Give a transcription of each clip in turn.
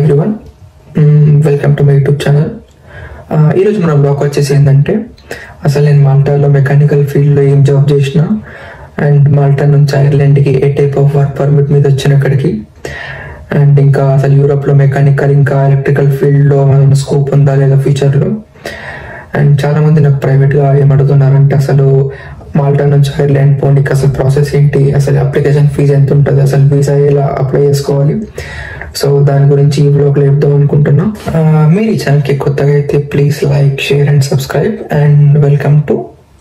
everyone welcome to my YouTube channel ఈరోజు మన blog వచ్చేసి ఏంటంటే అసలు నేను మాల్టాలో మెకానికల్ ఫీల్డ్లో ఏం జాబ్ చేసిన అండ్ మాల్టా నుంచి ఐర్లాండ్కి a type of work permit మీద వచ్చిన ఇక్కడికి అండ్ ఇంకా అసలు యూరోప్లో మెకానికల్ ఇంకా ఎలక్ట్రికల్ ఫీల్డ్లో ఏమైనా స్కోప్ ఉందా లేదా ఫ్యూచర్లో అండ్ చాలా మంది నాకు ప్రైవేట్గా ఏమడుగుతున్నారంటే అసలు మాల్టా నుంచి ఐర్లాండ్ పోనీకి అసలు ప్రాసెస్ ఏంటి అసలు అప్లికేషన్ ఫీజు ఎంత ఉంటుంది అసలు వీసా ఎలా అప్లై చేసుకోవాలి సో దాని గురించి ఈ బ్లాగ్లో చెప్దాం అనుకుంటున్నా ఆ, మీరు ఈ ఛానల్కి కొత్తగా అయితే please like share and subscribe and welcome to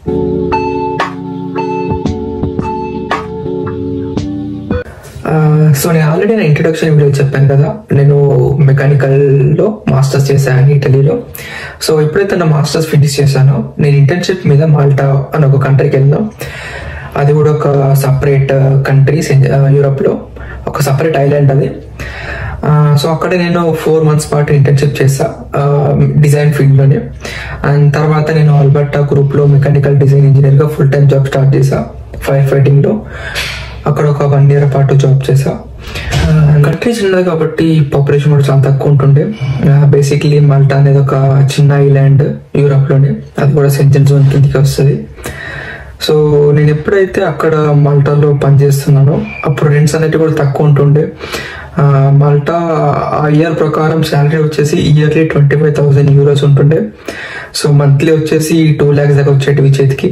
so నేను ఆల్రెడీ నా ఇంట్రొడక్షన్ వీడియో చెప్పాను కదా నేను మెకానికల్లో మాస్టర్స్ చేశాను ఇటలీలో సో ఎప్పుడైతే నా మాస్టర్స్ ఫినిష్ చేశానో నేను ఇంటర్న్షిప్ మీద మాల్టా అని ఒక కంట్రీకి వెళ్ళాను అది కూడా ఒక సపరేట్ కంట్రీ యూరోప్లో ఒక సపరేట్ ఐలాండ్ అది సో అక్కడ నేను ఫోర్ మంత్స్ పాటు ఇంటర్న్షిప్ చేసా డిజైన్ ఫీల్డ్లోనే అండ్ తర్వాత నేను ఆల్బర్టా గ్రూప్లో మెకానికల్ డిజైన్ ఇంజనీర్గా ఫుల్ టైం జాబ్ స్టార్ట్ చేసా ఫైర్ ఫైటింగ్లో అక్కడ ఒక వన్ ఇయర్ పాటు జాబ్ చేసా కంట్రీ చిన్నది కాబట్టి పాపులేషన్ కూడా చాలా తక్కువ ఉంటుండే బేసిక్లీ మాల్టా అనేది ఒక చిన్న ఐలాండ్ యూరోప్లోనే అది కూడా సెంచల్ జోన్ కిందకి వస్తుంది సో నేను ఎప్పుడైతే అక్కడ మాల్టాలో పనిచేస్తున్నానో అప్పుడు రెంట్స్ అనేవి కూడా తక్కువ ఉంటుండే ఆ, మాల్టా ఆ ఇయర్ ప్రకారం శాలరీ వచ్చేసి yearly twenty five thousand euros ఉంటుండే సో మంత్లీ వచ్చేసి టూ ల్యాక్స్ దాకా వచ్చేటివి చేతికి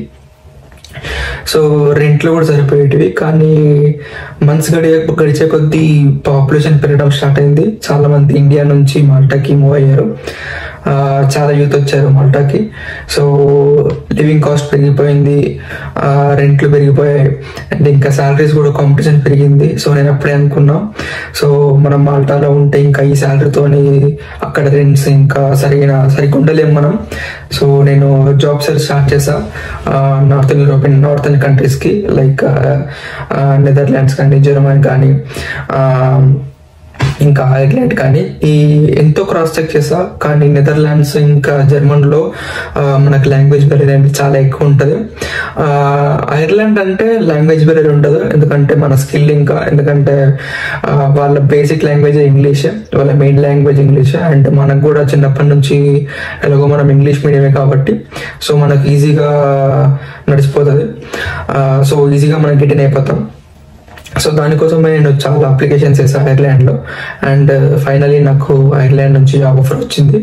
సో రెంట్లు కూడా సరిపోయేటివి కానీ మంత్స్ గడియ గడిచే కొద్దీ పాపులేషన్ పెరగడం స్టార్ట్ అయింది చాలా మంది ఇండియా నుంచి మాల్టాకి మూవ్ అయ్యారు ఆ, చాలా యూత్ వచ్చారు మాల్టాకి సో లివింగ్ కాస్ట్ పెరిగిపోయింది ఆ, రెంట్లు పెరిగిపోయాయి అండ్ ఇంకా శాలరీస్ కూడా కాంపిటీషన్ పెరిగింది సో నేను అప్పుడే అనుకున్నా సో మనం మాల్టాలో ఉంటే ఇంకా ఈ శాలరీతోని అక్కడ రెంట్స్ ఇంకా సరిగిన సరిగ్గా ఉండలేం మనం సో నేను జాబ్ సెర్చ్ స్టార్ట్ చేసా నార్థన్ యూరోపియన్ నార్థన్ కంట్రీస్కి లైక్ నెదర్లాండ్స్ కానీ జర్మనీ కానీ ఆ, ఇంకా ఐర్లాండ్ కానీ ఈ ఎంతో క్రాస్ చెక్ చేసా కానీ నెదర్లాండ్స్ ఇంకా జర్మన్లో ఆ, మనకు లాంగ్వేజ్ బెరీర్ అనేది చాలా ఎక్కువ ఉంటుంది ఆ, ఐర్లాండ్ అంటే లాంగ్వేజ్ బెరీర్ ఉండదు ఎందుకంటే మన స్కిల్ ఇంకా ఎందుకంటే ఆ, వాళ్ళ బేసిక్ లాంగ్వేజ్ ఇంగ్లీష్ వాళ్ళ మెయిన్ లాంగ్వేజ్ ఇంగ్లీష్ అండ్ మనకు కూడా చిన్నప్పటి నుంచి ఎలాగో మనం ఇంగ్లీష్ మీడియమే కాబట్టి సో మనకు ఈజీగా నడిచిపోతుంది సో ఈజీగా మనం గిటన్ అయిపోతాం సో దానికోసమే నేను చాలా అప్లికేషన్స్ చేశాను ఐర్లాండ్లో అండ్ ఫైనలీ నాకు ఐర్లాండ్ నుంచి జాబ్ ఆఫర్ వచ్చింది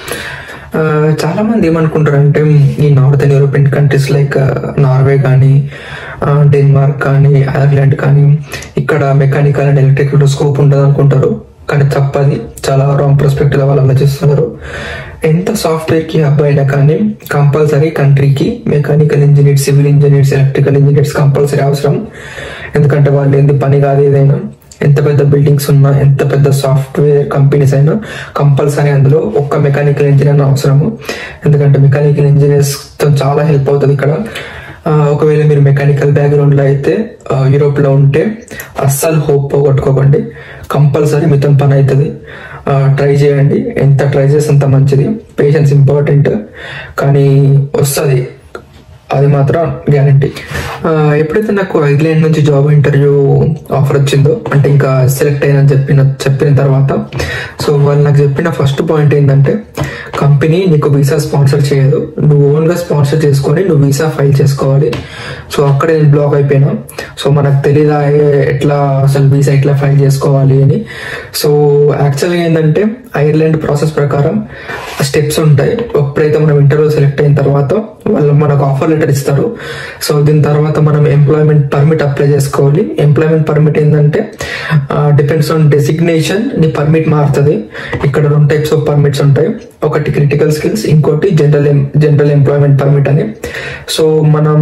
ఆ, చాలా మంది ఏమనుకుంటారు అంటే ఈ northern European countries like Norway కానీ ఆ, డెన్మార్క్ కానీ ఐర్లాండ్ కానీ ఇక్కడ మెకానికల్ అండ్ ఎలక్ట్రికల్ స్కోప్ ఉండదు అనుకుంటారు కానీ తప్పది చాలా రాంగ్ పర్స్పెక్టివ్ వాళ్ళు ఆలోచిస్తున్నారు ఎంత సాఫ్ట్వేర్ కి హబ్ అయినా కానీ కంపల్సరీ కంట్రీకి mechanical engineers civil engineers electrical engineers compulsory అవసరం ఎందుకంటే వాళ్ళు ఏంది పని కాదు ఏదైనా ఎంత పెద్ద బిల్డింగ్స్ ఉన్నా ఎంత పెద్ద సాఫ్ట్వేర్ కంపెనీస్ అయినా కంపల్సరీ అందులో ఒక్క మెకానికల్ ఇంజనీర్ అవసరము ఎందుకంటే మెకానికల్ ఇంజనీర్స్ తో చాలా హెల్ప్ అవుతుంది ఇక్కడ ఆ, ఒకవేళ మీరు మెకానికల్ బ్యాక్గ్రౌండ్ లో అయితే ఆ, యూరోప్ లో ఉంటే అస్సలు హోప్ పోగొట్టుకోకండి కంపల్సరీ మీతో పని అవుతుంది ట్రై చేయండి ఎంత ట్రై చేస్తే అంత మంచిది పేషెన్స్ ఇంపార్టెంట్ కానీ వస్తుంది అది మాత్రం గ్యారంటీ ఎప్పుడైతే నాకు ఐర్లాండ్ నుంచి జాబ్ ఇంటర్వ్యూ ఆఫర్ వచ్చిందో అంటే ఇంకా సెలెక్ట్ అయినా చెప్పిన చెప్పిన తర్వాత సో వాళ్ళు నాకు చెప్పిన ఫస్ట్ పాయింట్ ఏంటంటే కంపెనీ నీకు వీసా స్పాన్సర్ చేయదు నువ్వు ఓన్గా స్పాన్సర్ చేసుకొని నువ్వు వీసా ఫైల్ చేసుకోవాలి సో అక్కడ నేను బ్లాక్ అయిపోయినా సో మనకు తెలీదా ఏ- ఎట్లా అసలు వీసా ఎట్లా ఫైల్ చేసుకోవాలి అని సో యాక్చువల్గా ఏంటంటే ఐర్లాండ్ ప్రాసెస్ ప్రకారం స్టెప్స్ ఉంటాయి ఎప్పుడైతే మనం ఇంటర్వ్యూ సెలెక్ట్ అయిన తర్వాత వాళ్ళు మనకు ఆఫర్ లెటర్ ఇస్తారు సో దీని తర్వాత మనం ఎంప్లాయ్మెంట్ పర్మిట్ అప్లై చేసుకోవాలి ఎంప్లాయ్మెంట్ పర్మిట్ ఏంటంటే డిపెండ్స్ ఆన్ డెసిగ్నేషన్ నీ పర్మిట్ మారుతుంది ఇక్కడ రెండు టైప్స్ ఆఫ్ పర్మిట్స్ ఉంటాయి ఒకటి క్రిటికల్ స్కిల్స్ ఇంకోటి జనరల్ జనరల్ ఎంప్లాయ్మెంట్ పర్మిట్ అని సో మనం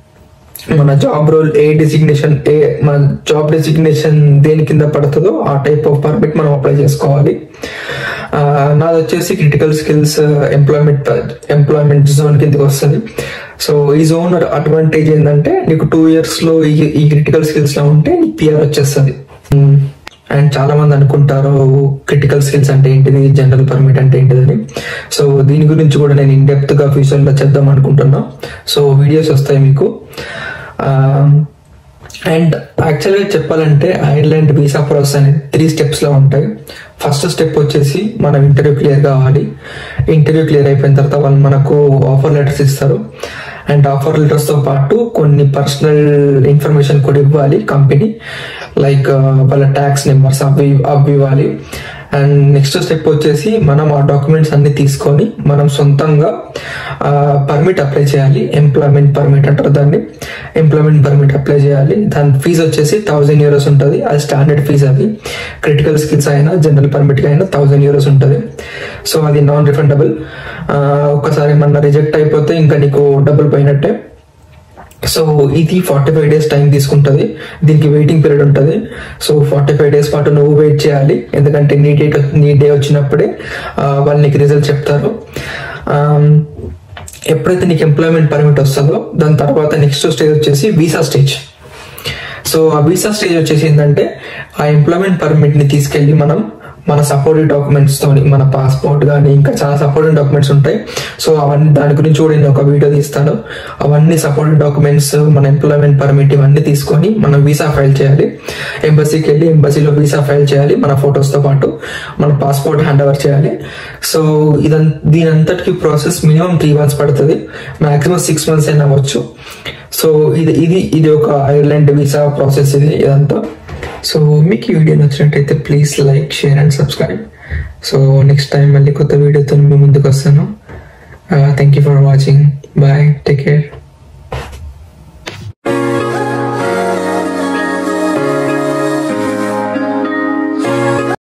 మన జాబ్ రోల్ ఏ డెసిగ్నేషన్ ఏ మన జాబ్ డెసిగ్నేషన్ దేని కింద పడుతుందో ఆ టైప్ ఆఫ్ పర్మిట్ మనం అప్లై చేసుకోవాలి ఆ, నాది వచ్చేసి critical skills employment employment zone కిందకి వస్తుంది సో ఈ జోన్ అడ్వాంటేజ్ ఏంటంటే నీకు టూ ఇయర్స్ లో ఈ ఈ క్రిటికల్ స్కిల్స్ లో ఉంటే నీకు పిఆర్ వచ్చేస్తుంది అండ్ చాలా మంది అనుకుంటారు క్రిటికల్ స్కిల్స్ అంటే ఏంటిది జనరల్ పర్మిట్ అంటే ఏంటిదని సో దీని గురించి కూడా నేను ఇన్ డెప్త్ గా ఫ్యూచర్ లో చేద్దాం అనుకుంటున్నా సో వీడియోస్ వస్తాయి మీకు ఆ, అండ్ యాక్చువల్గా చెప్పాలంటే ఐర్లాండ్ వీసా ప్రాసెస్ అనేది త్రీ స్టెప్స్లో ఉంటాయి ఫస్ట్ స్టెప్ వచ్చేసి మనం ఇంటర్వ్యూ క్లియర్ కావాలి ఇంటర్వ్యూ క్లియర్ అయిపోయిన తర్వాత వాళ్ళు మనకు ఆఫర్ లెటర్స్ ఇస్తారు అండ్ ఆఫర్ లెటర్స్తో పాటు కొన్ని పర్సనల్ ఇన్ఫర్మేషన్ కూడా ఇవ్వాలి కంపెనీ లైక్ వాళ్ళ ట్యాక్స్ నెంబర్స్ అవి అవి ఇవ్వాలి అండ్ నెక్స్ట్ స్టెప్ వచ్చేసి మనం ఆ డాక్యుమెంట్స్ అన్ని తీసుకొని మనం సొంతంగా పర్మిట్ అప్లై చేయాలి ఎంప్లాయ్మెంట్ పర్మిట్ అంటారు దాన్ని ఎంప్లాయ్మెంట్ పర్మిట్ అప్లై చేయాలి దాని ఫీజు వచ్చేసి థౌజండ్ యూరోస్ ఉంటుంది అది స్టాండర్డ్ ఫీజ్ అది క్రిటికల్ స్కిల్స్ అయినా జనరల్ పర్మిట్ అయినా థౌజండ్ యూరోస్ ఉంటుంది సో అది నాన్ రిఫండబుల్ ఒకసారి మన రిజెక్ట్ అయిపోతే ఇంకా నీకు డబ్బులు పోయినట్టే సో ఇది ఫార్టీ ఫైవ్ డేస్ టైం తీసుకుంటుంది దీనికి వెయిటింగ్ పీరియడ్ ఉంటుంది సో ఫార్టీ ఫైవ్ డేస్ పాటు నువ్వు వెయిట్ చేయాలి ఎందుకంటే నీ డేట్ నీ డే వచ్చినప్పుడే ఆ, వాళ్ళు నీకు రిజల్ట్ చెప్తారు ఆమ్, ఎప్పుడైతే నీకు ఎంప్లాయ్మెంట్ పర్మిట్ వస్తుందో దాని తర్వాత నెక్స్ట్ స్టేజ్ వచ్చేసి వీసా స్టేజ్ సో ఆ వీసా స్టేజ్ వచ్చేసి ఏంటంటే ఆ ఎంప్లాయ్మెంట్ పర్మిట్ ని తీసుకెళ్లి మనం మన సపోర్టివ్ డాక్యుమెంట్స్ తోని మన పాస్పోర్ట్ కానీ ఇంకా చాలా సపోర్టివ్ డాక్యుమెంట్స్ ఉంటాయి సో అవన్నీ దాని గురించి కూడా నేను ఒక వీడియో తీస్తాను అవన్నీ సపోర్టివ్ డాక్యుమెంట్స్ మన ఎంప్లాయ్మెంట్ పర్మిట్ ఇవన్నీ తీసుకొని మనం వీసా ఫైల్ చేయాలి ఎంబసీకి వెళ్ళి ఎంబసీలో వీసా ఫైల్ చేయాలి మన photos తో పాటు మన పాస్పోర్ట్ హ్యాండ్ ఓవర్ చేయాలి సో ఇదం దీని అంతటికి ప్రాసెస్ మినిమం త్రీ మంత్స్ పడుతుంది మాక్సిమం సిక్స్ మంత్స్ అయినా అవ్వచ్చు సో ఇది ఇది ఇది ఒక ఐర్లాండ్ వీసా ప్రాసెస్ ఇది ఇదంతా సో మీకు ఈ వీడియో నచ్చినట్టయితే please like share and subscribe so next time మళ్ళీ కొత్త వీడియోతో మీ ముందుకు వస్తాను thank you for watching bye take care